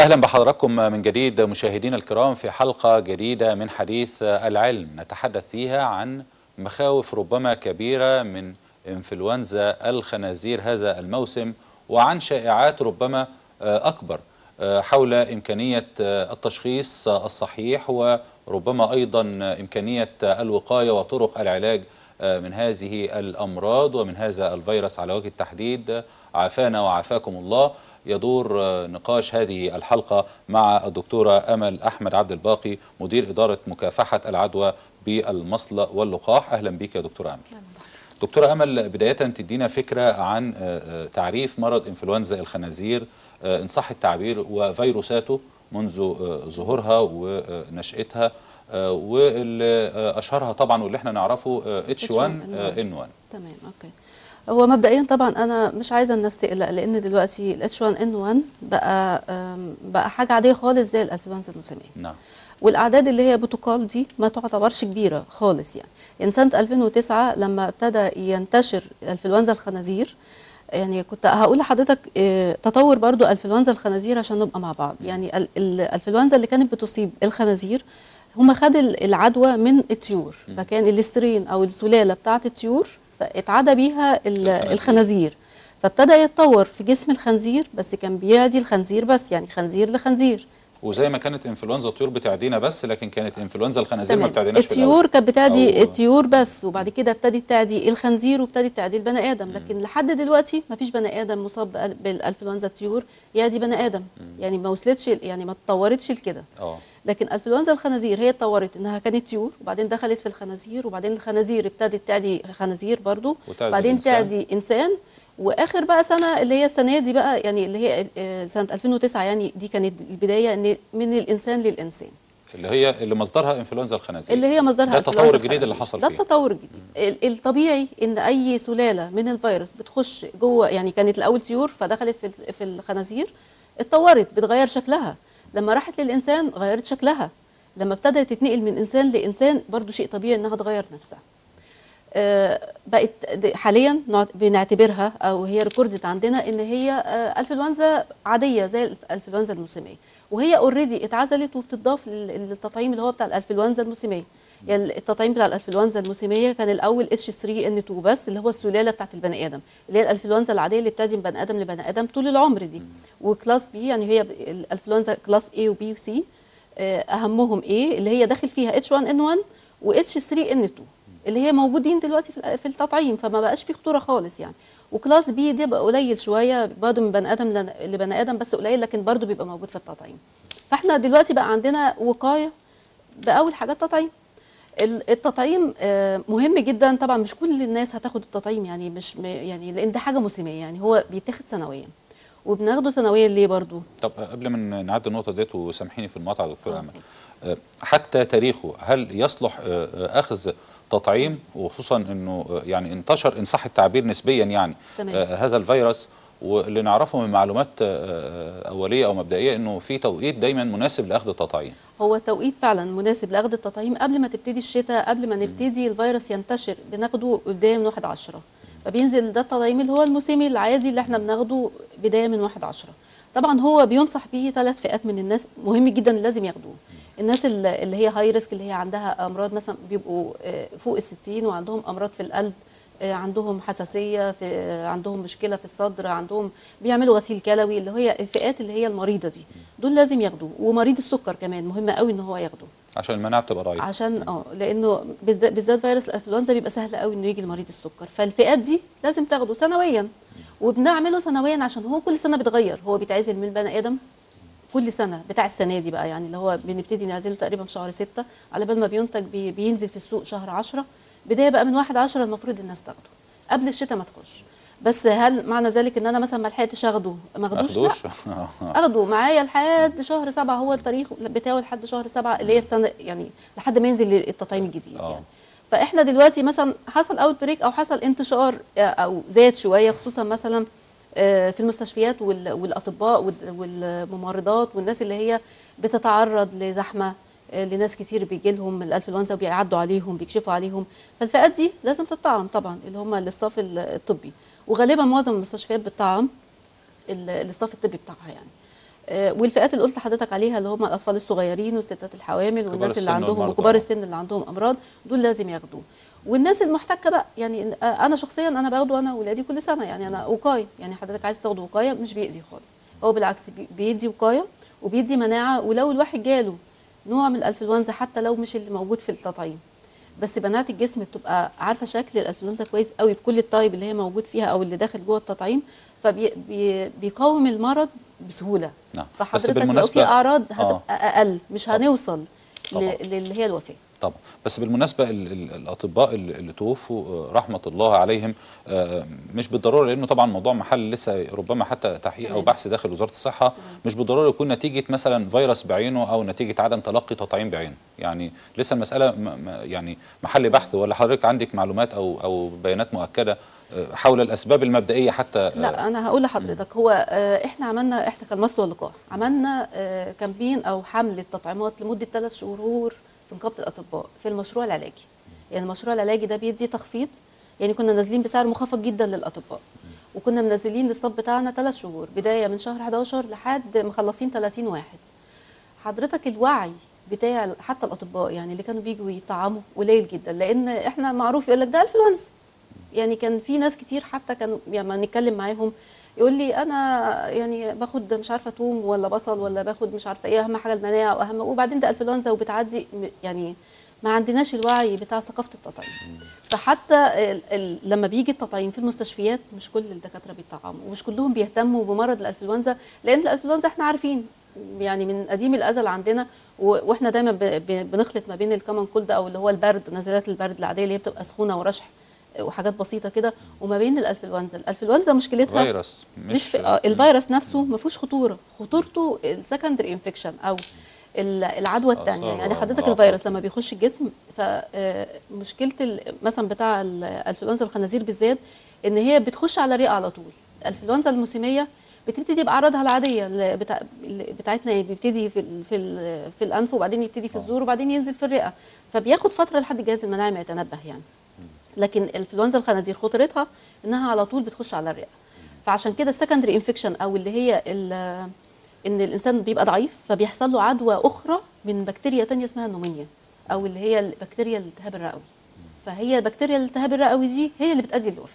أهلا بحضراتكم من جديد مشاهدينا الكرام في حلقة جديدة من حديث العلم نتحدث فيها عن مخاوف ربما كبيرة من انفلونزا الخنازير هذا الموسم وعن شائعات ربما أكبر حول إمكانية التشخيص الصحيح وربما أيضا إمكانية الوقاية وطرق العلاج من هذه الأمراض ومن هذا الفيروس على وجه التحديد عافانا وعافاكم الله يدور نقاش هذه الحلقة مع الدكتورة أمل أحمد عبد الباقي مدير إدارة مكافحة العدوى بالمصل واللقاح أهلا بك يا دكتورة أمل دكتورة أمل بداية تدينا فكرة عن تعريف مرض إنفلونزا الخنازير إن صح التعبير وفيروساته منذ ظهورها ونشأتها واللي أشهرها طبعا واللي احنا نعرفه H1N1 تمام أوكي هو مبدئيا طبعا انا مش عايزه الناس تقلق لان دلوقتي الاتش 1 ان 1 بقى بقى حاجه عاديه خالص زي الانفلونزا الموسميه نعم والاعداد اللي هي بروتوكول دي ما تعتبرش كبيره خالص يعني يعني سنه 2009 لما ابتدى ينتشر انفلونزا الخنازير يعني كنت هقول لحضرتك تطور برضو انفلونزا الخنازير عشان نبقى مع بعض يعني الانفلونزا اللي كانت بتصيب الخنازير هم خد العدوى من الطيور فكان الاسترين او السلاله بتاعه الطيور اتعدى بيها الخنازير فابتدى يتطور في جسم الخنزير بس كان بيعدي الخنزير بس يعني خنزير لخنزير وزي ما كانت انفلونزا الطيور بتعدينا بس لكن كانت انفلونزا الخنازير ما بتعديناش الطيور كانت بتعدي الطيور بس وبعد كده ابتدت تعدي الخنزير وابتدت تعدي البني ادم لكن م. لحد دلوقتي ما فيش بني ادم مصاب بالانفلونزا الطيور يعدي بني ادم م. يعني ما وصلتش يعني ما اتطورتش لكده لكن انفلونزا الخنازير هي اتطورت انها كانت طيور وبعدين دخلت في الخنازير وبعدين الخنازير ابتدت تعدي خنازير برضو وبعدين تعدي انسان واخر بقى سنه اللي هي السنه دي بقى يعني اللي هي سنه 2009 يعني دي كانت البدايه ان من الانسان للانسان اللي هي اللي مصدرها انفلونزا الخنازير اللي هي مصدرها ده التطور الجديد اللي حصل ده فيه ده التطور الجديد الطبيعي ان اي سلاله من الفيروس بتخش جوه يعني كانت الاول طيور فدخلت في في الخنازير اتطورت بتغير شكلها لما راحت للانسان غيرت شكلها لما ابتدت تتنقل من انسان لانسان برضو شيء طبيعي انها تغير نفسها آه بقت حاليا بنعتبرها او هي ريكوردت عندنا ان هي آه انفلونزا عاديه زي الانفلونزا الموسميه وهي اوريدي اتعزلت وبتضاف للتطعيم اللي هو بتاع الانفلونزا الموسميه يعني التطعيم بتاع الانفلونزا الموسميه كان الاول اتش 3 ان 2 بس اللي هو السلاله بتاعت البني ادم اللي هي الانفلونزا العاديه اللي بتعدي من بني ادم لبني ادم طول العمر دي وكلاس بي يعني هي الانفلونزا كلاس A وبي وسي اهمهم ايه اللي هي داخل فيها اتش 1 ان 1 واتش 3 ان 2 اللي هي موجودين دلوقتي في التطعيم فما بقاش في خطوره خالص يعني وكلاس بي ده بقى قليل شويه برضه من بني ادم لبني ادم بس قليل لكن برضه بيبقى موجود في التطعيم فاحنا دلوقتي بقى عندنا وقايه باول حاجات تطعيم التطعيم مهم جدا طبعا مش كل الناس هتاخد التطعيم يعني مش يعني لان ده حاجه موسميه يعني هو بيتاخد سنويا وبناخده سنويا ليه برضو طب قبل ما نعدي النقطه ديت وسامحيني في المقاطعه دكتور امل حتى تاريخه هل يصلح اخذ تطعيم وخصوصا انه يعني انتشر ان صح التعبير نسبيا يعني تمام. هذا الفيروس واللي نعرفه من معلومات اوليه او مبدئيه انه في توقيت دايما مناسب لاخذ التطعيم هو توقيت فعلا مناسب لاخذ التطعيم قبل ما تبتدي الشتاء قبل ما نبتدي الفيروس ينتشر بناخده بدايه من 1 10 فبينزل ده التطعيم اللي هو الموسمي العادي اللي احنا بناخده بدايه من 1 10 طبعا هو بينصح به ثلاث فئات من الناس مهم جدا لازم ياخدوه الناس اللي هي هاي ريسك اللي هي عندها امراض مثلا بيبقوا فوق ال 60 وعندهم امراض في القلب عندهم حساسيه في عندهم مشكله في الصدر عندهم بيعملوا غسيل كلوي اللي هي الفئات اللي هي المريضه دي دول لازم ياخدوه ومريض السكر كمان مهم قوي ان هو ياخده عشان المناعه بتبقى ضعيفه عشان اه لانه بالذات فيروس الانفلونزا بيبقى سهل قوي انه يجي لمريض السكر فالفئات دي لازم تاخده سنويا وبنعمله سنويا عشان هو كل سنه بيتغير هو بيتعزل من البني ادم كل سنه بتاع السنه دي بقى يعني اللي هو بنبتدي نعزله تقريبا في شهر 6 على بال ما بينتج بي بينزل في السوق شهر 10 بدايه بقى من 1 10 المفروض الناس تاخده قبل الشتاء ما تخش بس هل معنى ذلك ان انا مثلا ما لحقتش اخده ما اخدوش لا اخده معايا لحد شهر 7 هو التاريخ بتاعه لحد شهر 7 اللي هي السنه يعني لحد ما ينزل التطعيم الجديد آه. يعني فاحنا دلوقتي مثلا حصل اوت بريك او حصل انتشار او زاد شويه خصوصا مثلا في المستشفيات والاطباء والممرضات والناس اللي هي بتتعرض لزحمه لناس كتير بيجي لهم الانفلونزا وبيعدوا عليهم بيكشفوا عليهم فالفئات دي لازم تطعم طبعا اللي هم الاستاف الطبي وغالبا معظم المستشفيات بتطعم الاستاف الطبي بتاعها يعني آه، والفئات اللي قلت لحضرتك عليها اللي هم الاطفال الصغيرين والستات الحوامل والناس السن اللي عندهم والمرضى. وكبار السن اللي عندهم امراض دول لازم ياخدوه والناس المحتكه بقى يعني آه، انا شخصيا انا باخده انا واولادي كل سنه يعني انا وقايه يعني حضرتك عايز تاخده وقايه مش بيأذي خالص هو بالعكس بي- بيدي وقايه وبيدي مناعه ولو الواحد جاله نوع من الانفلونزا حتى لو مش اللي موجود في التطعيم بس بنات الجسم بتبقى عارفه شكل الانفلونزا كويس قوي بكل الطيب اللي هي موجود فيها او اللي داخل جوه التطعيم فبيقاوم المرض بسهوله نعم. بس فحضرتك لو بالمناسبة- في اعراض آه. هتبقى اقل مش طبعا. هنوصل طبعا. ل- للي هي الوفاه طبعا بس بالمناسبة ال- ال- الأطباء اللي اللي توفوا آه، رحمة الله عليهم آه، مش بالضرورة لأنه طبعا موضوع محل لسه ربما حتى تحقيق أو تمام. بحث داخل وزارة الصحة مش بالضرورة يكون نتيجة مثلا فيروس بعينه أو نتيجة عدم تلقي تطعيم بعينه يعني لسه المسألة م- م- يعني محل بحث ولا حضرتك عندك معلومات أو أو بيانات مؤكدة آه، حول الأسباب المبدئية حتى آه، لا انا هقول لحضرتك هو آه، احنا عملنا احنا كالمصل واللقاح عملنا آه، كامبين او حمله تطعيمات لمده ثلاث شهور في نقابه الاطباء في المشروع العلاجي يعني المشروع العلاجي ده بيدي تخفيض يعني كنا نازلين بسعر مخفض جدا للاطباء وكنا منزلين الصف بتاعنا ثلاث شهور بدايه من شهر 11 لحد مخلصين 30 واحد حضرتك الوعي بتاع حتى الاطباء يعني اللي كانوا بيجوا يطعموا قليل جدا لان احنا معروف يقول لك ده انفلونزا يعني كان في ناس كتير حتى كانوا لما نتكلم معاهم يقول لي انا يعني باخد مش عارفه توم ولا بصل ولا باخد مش عارفه ايه اهم حاجه المناعه واهم وبعدين ده انفلونزا وبتعدي م- يعني ما عندناش الوعي بتاع ثقافه التطعيم فحتى ال ال لما بيجي التطعيم في المستشفيات مش كل الدكاتره بيطعموا ومش كلهم بيهتموا بمرض الانفلونزا لان الانفلونزا احنا عارفين يعني من قديم الازل عندنا و- واحنا دايما ب- ب- بنخلط ما بين الكومن كولد او اللي هو البرد نزلات البرد العاديه اللي هي بتبقى سخونه ورشح وحاجات بسيطه كده وما بين الانفلونزا الانفلونزا مشكلتها فيروس مش في آه، الفيروس نفسه ما فيهوش خطوره خطورته السكندري انفكشن او ال- العدوى الثانيه آثار يعني حضرتك مضاعفات. الفيروس لما بيخش الجسم فمشكله مثلا بتاع ال- الانفلونزا الخنازير بالذات ان هي بتخش على الرئه على طول الانفلونزا الموسميه بتبتدي باعراضها العاديه اللي بتاع اللي بتاعتنا يعني بيبتدي في ال في ال في الانف وبعدين يبتدي في الزور وبعدين ينزل في الرئه فبياخد فتره لحد الجهاز المناعي ما يتنبه يعني لكن الانفلونزا الخنازير خطورتها انها على طول بتخش على الرئه فعشان كده السكندري انفكشن او اللي هي ال- ان الانسان بيبقى ضعيف فبيحصل له عدوى اخرى من بكتيريا تانية اسمها النومينيا او اللي هي البكتيريا الالتهاب الرئوي فهي بكتيريا الالتهاب الرئوي دي هي اللي بتؤدي للوفاه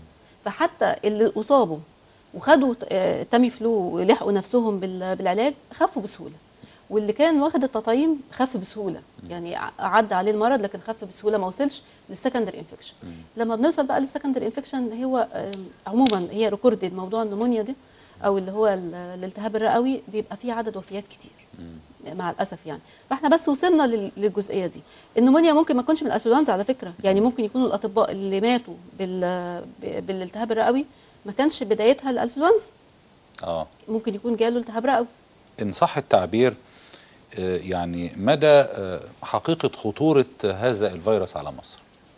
فحتى اللي اصابوا وخدوا آه، تامي فلو ولحقوا نفسهم بال- بالعلاج خفوا بسهوله واللي كان واخد التطعيم خف بسهوله يعني ع- عدى عليه المرض لكن خف بسهوله ما وصلش للسكندري انفكشن لما بنوصل بقى للسكندري انفكشن هو آم، عموما هي ريكوردد موضوع النمونيا دي او اللي هو ال- الالتهاب الرئوي بيبقى فيه عدد وفيات كتير مع الاسف يعني فاحنا بس وصلنا لل- للجزئيه دي النمونيا ممكن ما تكونش من الانفلونزا على فكره يعني ممكن يكونوا الاطباء اللي ماتوا بال ب- بالالتهاب الرئوي ما كانش بدايتها الانفلونزا اه ممكن يكون جاله التهاب رئوي إن صح التعبير آه، يعني مدى آه، حقيقة خطورة هذا الفيروس على مصر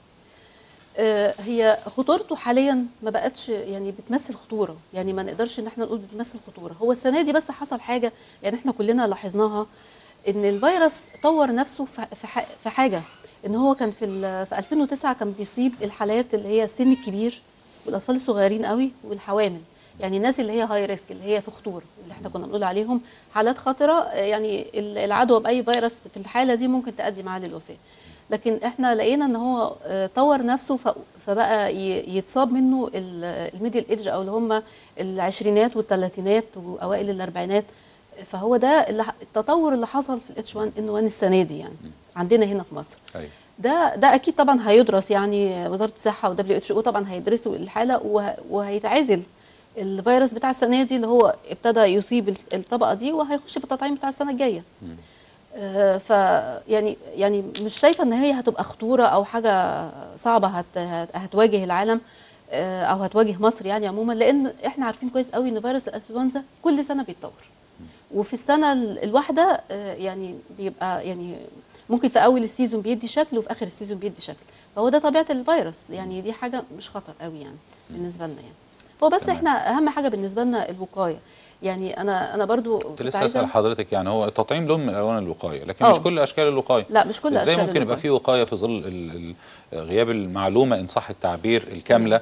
آه، هي خطورته حاليا ما بقتش يعني بتمثل خطوره يعني ما نقدرش ان احنا نقول بتمثل خطوره هو السنه دي بس حصل حاجه يعني احنا كلنا لاحظناها ان الفيروس طور نفسه في في ح- في حاجه ان هو كان في ال- في 2009 كان بيصيب الحالات اللي هي السن الكبير والاطفال الصغيرين قوي والحوامل يعني الناس اللي هي هاي ريسك اللي هي في خطوره اللي احنا كنا بنقول عليهم حالات خطره آه، يعني ال- العدوى باي فيروس في الحاله دي ممكن تؤدي معاه للوفاه لكن احنا لقينا ان هو آه، طور نفسه ف- فبقى ي- يتصاب منه ال- الميدل ايدج او اللي هم العشرينات والثلاثينات واوائل الاربعينات فهو ده اللي ح- التطور اللي حصل في الاتش 1 ان 1 السنه دي يعني عندنا هنا في مصر أيوة. ده ده اكيد طبعا هيدرس يعني وزاره الصحه ودبليو اتش او طبعا هيدرسوا الحاله وه- وهيتعزل الفيروس بتاع السنه دي اللي هو ابتدى يصيب الت- الطبقه دي وهيخش في التطعيم بتاع السنه الجايه آه، ف يعني يعني مش شايفه ان هي هتبقى خطوره او حاجه صعبه هت هت- هتواجه العالم آه، او هتواجه مصر يعني عموما لان احنا عارفين كويس قوي ان فيروس الانفلونزا كل سنه بيتطور وفي السنه ال- الواحده آه، يعني بيبقى يعني ممكن في اول السيزون بيدي شكل وفي اخر السيزون بيدي شكل فهو ده طبيعه الفيروس يعني دي حاجه مش خطر قوي يعني بالنسبه لنا يعني هو بس تمام. احنا اهم حاجه بالنسبه لنا الوقايه يعني انا انا برضو كنت كنت لسه عايزة- اسال حضرتك يعني هو التطعيم لون من الوان الوقايه لكن آه. مش كل اشكال الوقايه لا مش كل ازاي أشكال ممكن يبقى الوقاية. في وقايه في ظل ال- ال- غياب المعلومه ان صح التعبير الكامله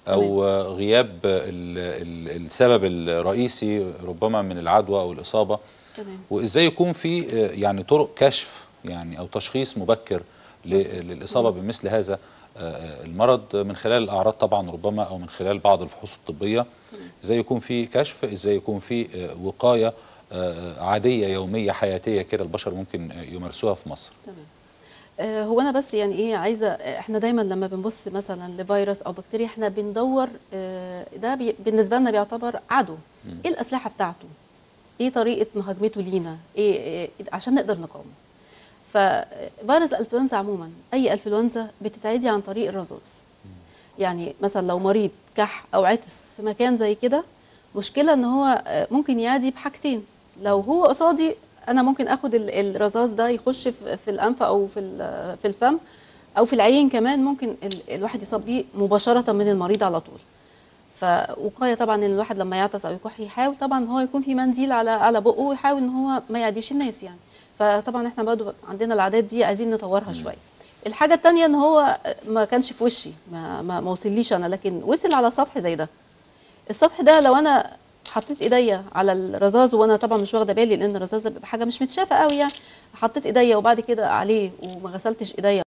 او آه، غياب ال- ال- السبب الرئيسي ربما من العدوى او الاصابه تمام وازاي يكون في آه، يعني طرق كشف يعني او تشخيص مبكر ل- للاصابه بمثل هذا آه، المرض من خلال الاعراض طبعا ربما او من خلال بعض الفحوص الطبيه ازاي يكون في كشف ازاي يكون في آه، وقايه آه، عاديه يوميه حياتيه كده البشر ممكن آه، يمارسوها في مصر تمام آه، هو انا بس يعني ايه عايزه آه، احنا دايما لما بنبص مثلا لفيروس او بكتيريا احنا بندور آه، ده بي بالنسبه لنا بيعتبر عدو ايه الاسلحه بتاعته ايه طريقه مهاجمته لينا ايه, إيه عشان نقدر نقاومه ففيروس الانفلونزا عموما اي انفلونزا بتتعدي عن طريق الرذاذ يعني مثلا لو مريض كح او عطس في مكان زي كده مشكله ان هو آه، ممكن يعدي بحاجتين لو هو قصادي انا ممكن اخد ال- الرذاذ ده يخش في في الانف او في ال- في الفم او في العين كمان ممكن ال- الواحد يصاب بيه مباشره من المريض على طول فوقايه طبعا ان الواحد لما يعطس او يكح يحاول طبعا ان هو يكون في منديل على على بقه ويحاول ان هو ما يعديش الناس يعني فطبعا احنا برضو عندنا العادات دي عايزين نطورها شويه الحاجه التانية ان هو ما كانش في وشي ما ما, ما وصليش انا لكن وصل على سطح زي ده السطح ده لو انا حطيت ايديا على الرذاذ وانا طبعا مش واخده بالي لان الرذاذ ده بيبقى حاجه مش متشافه قوي يعني حطيت ايديا وبعد كده عليه وما غسلتش ايديا